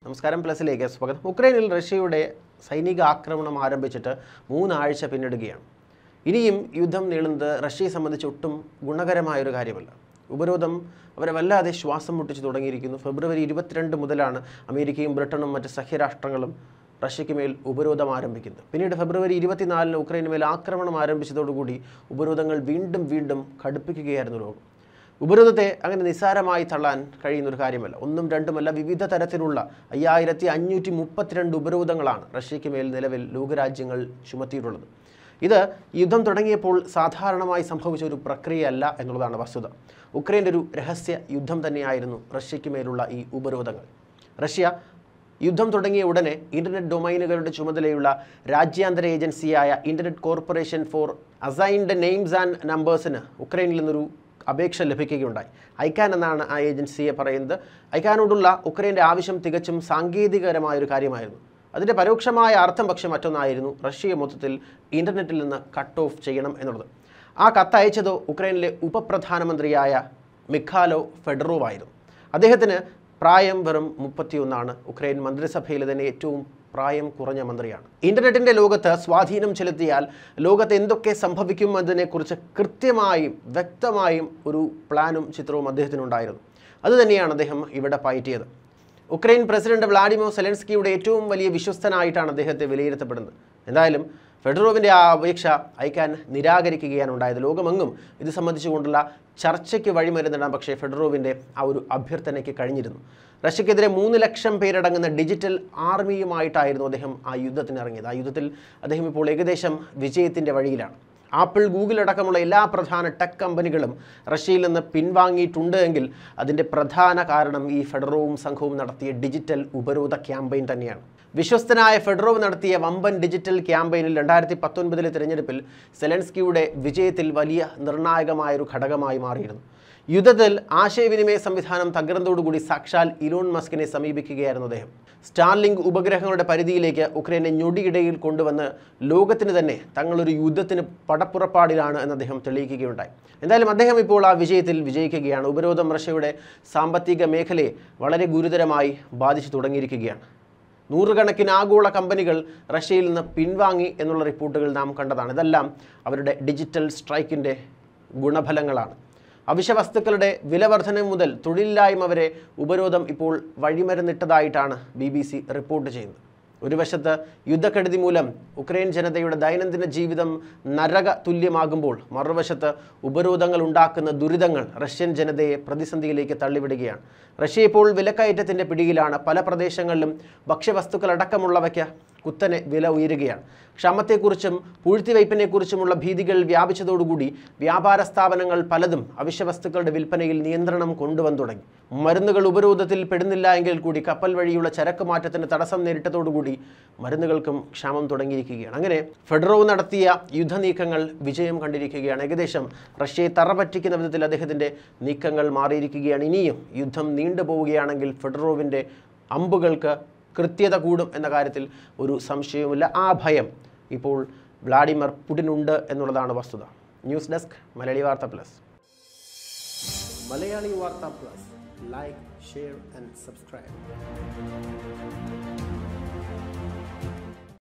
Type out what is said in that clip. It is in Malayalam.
നമസ്കാരം പ്ലസിലേക്ക് സ്വാഗതം ഉക്രൈനിൽ റഷ്യയുടെ സൈനിക ആക്രമണം ആരംഭിച്ചിട്ട് മൂന്നാഴ്ച പിന്നിടുകയാണ് ഇനിയും യുദ്ധം നീളുന്നത് റഷ്യയെ സംബന്ധിച്ച് ഒട്ടും ഗുണകരമായൊരു കാര്യമല്ല ഉപരോധം അവരെ വല്ലാതെ ശ്വാസം മുട്ടിച്ച് തുടങ്ങിയിരിക്കുന്നു ഫെബ്രുവരി ഇരുപത്തിരണ്ട് മുതലാണ് അമേരിക്കയും ബ്രിട്ടനും മറ്റ് സഖ്യരാഷ്ട്രങ്ങളും റഷ്യയ്ക്ക് മേൽ ഉപരോധം ആരംഭിക്കുന്നത് പിന്നീട് ഫെബ്രുവരി ഇരുപത്തിനാലിന് ഉക്രൈന് മേൽ ആക്രമണം ആരംഭിച്ചതോടുകൂടി ഉപരോധങ്ങൾ വീണ്ടും വീണ്ടും കടുപ്പിക്കുകയായിരുന്നു ലോകം ഉപരോധത്തെ അങ്ങനെ നിസ്സാരമായി തള്ളാൻ കഴിയുന്ന ഒരു കാര്യമല്ല ഒന്നും രണ്ടുമല്ല വിവിധ തരത്തിലുള്ള അയ്യായിരത്തി അഞ്ഞൂറ്റി മുപ്പത്തിരണ്ട് ഉപരോധങ്ങളാണ് റഷ്യയ്ക്ക് മേൽ നിലവിൽ ലോകരാജ്യങ്ങൾ ചുമത്തിയിട്ടുള്ളത് ഇത് യുദ്ധം തുടങ്ങിയപ്പോൾ സാധാരണമായി സംഭവിച്ച ഒരു പ്രക്രിയയല്ല എന്നുള്ളതാണ് വസ്തുത ഉക്രൈൻ്റെ ഒരു രഹസ്യ യുദ്ധം തന്നെയായിരുന്നു റഷ്യയ്ക്ക് മേലുള്ള ഈ ഉപരോധങ്ങൾ റഷ്യ യുദ്ധം തുടങ്ങിയ ഉടനെ ഇന്റർനെറ്റ് ഡൊമൈനുകളുടെ ചുമതലയുള്ള രാജ്യാന്തര ഏജൻസിയായ internet corporation for assigned names and നമ്പേഴ്സിന് ഉക്രൈനിൽ നിന്നൊരു അപേക്ഷ ലഭിക്കുകയുണ്ടായി ഐക്കാൻ എന്നാണ് ആ ഏജൻസിയെ പറയുന്നത് ഐക്കാനോടുള്ള ഉക്രൈൻ്റെ ആവശ്യം തികച്ചും സാങ്കേതികപരമായ ഒരു കാര്യമായിരുന്നു അതിൻ്റെ പരോക്ഷമായ അർത്ഥം പക്ഷേ മറ്റൊന്നായിരുന്നു റഷ്യയെ മൊത്തത്തിൽ ഇൻ്റർനെറ്റിൽ നിന്ന് കട്ട് ഓഫ് ചെയ്യണം എന്നുള്ളത് ആ കത്ത് അയച്ചതോ ഉക്രൈനിലെ ഉപപ്രധാനമന്ത്രിയായ മിഖാലോ ഫെഡറോവ് ആയിരുന്നു അദ്ദേഹത്തിന് പ്രായം വെറും മുപ്പത്തിയൊന്നാണ് ഉക്രൈൻ മന്ത്രിസഭയിലെ തന്നെ ഏറ്റവും പ്രായം കുറഞ്ഞ മന്ത്രിയാണ് ഇന്റർനെറ്റിന്റെ ലോകത്ത് സ്വാധീനം ചെലുത്തിയാൽ ലോകത്ത് എന്തൊക്കെ സംഭവിക്കും എന്നതിനെക്കുറിച്ച് കൃത്യമായും വ്യക്തമായും ഒരു പ്ലാനും ചിത്രവും അദ്ദേഹത്തിനുണ്ടായിരുന്നു അതുതന്നെയാണ് അദ്ദേഹം ഇവിടെ പയറ്റിയത് ഉക്രൈൻ പ്രസിഡന്റ് വ്ളാഡിമോ സെലൻസ്കിയുടെ ഏറ്റവും വലിയ വിശ്വസ്തനായിട്ടാണ് അദ്ദേഹത്തെ വിലയിരുത്തപ്പെടുന്നത് എന്തായാലും ഫെഡറോവിൻ്റെ ആ അപേക്ഷ അയക്കാൻ നിരാകരിക്കുകയാണ് ഉണ്ടായത് ലോകമെങ്ങും ഇത് സംബന്ധിച്ചുകൊണ്ടുള്ള ചർച്ചയ്ക്ക് വഴിമരുന്നിടാൻ പക്ഷേ ഫെഡറോവിൻ്റെ ആ ഒരു അഭ്യർത്ഥനയ്ക്ക് കഴിഞ്ഞിരുന്നു റഷ്യക്കെതിരെ മൂന്ന് ലക്ഷം പേരടങ്ങുന്ന ഡിജിറ്റൽ ആർമിയുമായിട്ടായിരുന്നു അദ്ദേഹം ആ യുദ്ധത്തിന് ഇറങ്ങിയത് ആ യുദ്ധത്തിൽ അദ്ദേഹം ഇപ്പോൾ ഏകദേശം വിജയത്തിൻ്റെ വഴിയിലാണ് ആപ്പിൾ ഗൂഗിൾ അടക്കമുള്ള എല്ലാ പ്രധാന ടെക് കമ്പനികളും റഷ്യയിൽ നിന്ന് പിൻവാങ്ങിയിട്ടുണ്ട് എങ്കിൽ അതിൻ്റെ പ്രധാന കാരണം ഈ ഫെഡറോവും സംഘവും നടത്തിയ ഡിജിറ്റൽ ഉപരോധ ക്യാമ്പയിൻ തന്നെയാണ് വിശ്വസ്തനായ ഫെഡറോവ് നടത്തിയ വമ്പൻ ഡിജിറ്റൽ ക്യാമ്പയിനിൽ രണ്ടായിരത്തി പത്തൊൻപതിലെ തിരഞ്ഞെടുപ്പിൽ സെലൻസ്കിയുടെ വിജയത്തിൽ വലിയ നിർണായകമായ ഒരു ഘടകമായി മാറിയിരുന്നു യുദ്ധത്തിൽ ആശയവിനിമയ സംവിധാനം തകർന്നതോടുകൂടി സാക്ഷാൽ ഇലോൺ മസ്കിനെ സമീപിക്കുകയായിരുന്നു അദ്ദേഹം സ്റ്റാർലിങ്ക് ഉപഗ്രഹങ്ങളുടെ പരിധിയിലേക്ക് ഉക്രൈനെ ഞൊടിയിടയിൽ കൊണ്ടുവന്ന് ലോകത്തിന് തന്നെ തങ്ങളൊരു യുദ്ധത്തിന് പടപ്പുറപ്പാടിലാണ് എന്ന് അദ്ദേഹം തെളിയിക്കുകയുണ്ടായി എന്തായാലും അദ്ദേഹം ഇപ്പോൾ ആ വിജയത്തിൽ വിജയിക്കുകയാണ് ഉപരോധം റഷ്യയുടെ സാമ്പത്തിക മേഖലയെ വളരെ ഗുരുതരമായി ബാധിച്ചു തുടങ്ങിയിരിക്കുകയാണ് നൂറുകണക്കിന് ആഗോള കമ്പനികൾ റഷ്യയിൽ നിന്ന് പിൻവാങ്ങി എന്നുള്ള റിപ്പോർട്ടുകൾ നാം കണ്ടതാണ് ഇതെല്ലാം അവരുടെ ഡിജിറ്റൽ സ്ട്രൈക്കിൻ്റെ ഗുണഫലങ്ങളാണ് അവശ്യ വസ്തുക്കളുടെ വിലവർധന മുതൽ തൊഴിലില്ലായ്മ വരെ ഉപരോധം ഇപ്പോൾ വഴിമരുന്നിട്ടതായിട്ടാണ് ബി ബി സി റിപ്പോർട്ട് ചെയ്യുന്നത് ഒരു വശത്ത് യുദ്ധക്കെടുതി മൂലം ഉക്രൈൻ ജനതയുടെ ദൈനംദിന ജീവിതം നരക തുല്യമാകുമ്പോൾ മറുവശത്ത് ഉപരോധങ്ങൾ ഉണ്ടാക്കുന്ന ദുരിതങ്ങൾ റഷ്യൻ ജനതയെ പ്രതിസന്ധിയിലേക്ക് തള്ളിവിടുകയാണ് റഷ്യ ഇപ്പോൾ വിലക്കയറ്റത്തിൻ്റെ പിടിയിലാണ് പല പ്രദേശങ്ങളിലും ഭക്ഷ്യവസ്തുക്കൾ അടക്കമുള്ളവയ്ക്ക് കുത്തനെ വില ഉയരുകയാണ് ക്ഷാമത്തെക്കുറിച്ചും പൂഴ്ത്തിവയ്പ്പിനെക്കുറിച്ചുമുള്ള ഭീതികൾ വ്യാപിച്ചതോടുകൂടി വ്യാപാര സ്ഥാപനങ്ങൾ പലതും അവശ്യവസ്തുക്കളുടെ വിൽപ്പനയിൽ നിയന്ത്രണം കൊണ്ടുവന്നു തുടങ്ങി മരുന്നുകൾ ഉപരോധത്തിൽ പെടുന്നില്ല എങ്കിൽ കൂടി കപ്പൽ വഴിയുള്ള ചരക്ക് മാറ്റത്തിന് തടസ്സം നേരിട്ടതോടുകൂടി മരുന്നുകൾക്കും ക്ഷാമം തുടങ്ങിയിരിക്കുകയാണ് അങ്ങനെ ഫെഡറോവ് നടത്തിയ യുദ്ധനീക്കങ്ങൾ വിജയം കണ്ടിരിക്കുകയാണ് ഏകദേശം റഷ്യയെ തറപറ്റിക്കുന്ന വിധത്തിൽ അദ്ദേഹത്തിൻ്റെ നീക്കങ്ങൾ മാറിയിരിക്കുകയാണ് ഇനിയും യുദ്ധം നീണ്ടുപോവുകയാണെങ്കിൽ ഫെഡറോവിൻ്റെ അമ്പുകൾക്ക് കൃത്യത കൂടും എന്ന കാര്യത്തിൽ ഒരു സംശയവുമില്ല ആ ഭയം ഇപ്പോൾ വ്ളാഡിമർ പുടിനുണ്ട് എന്നുള്ളതാണ് വസ്തുത ന്യൂസ് ഡെസ്ക് മലയാളി വാർത്ത പ്ലസ് മലയാളി വാർത്ത plus like share and subscribe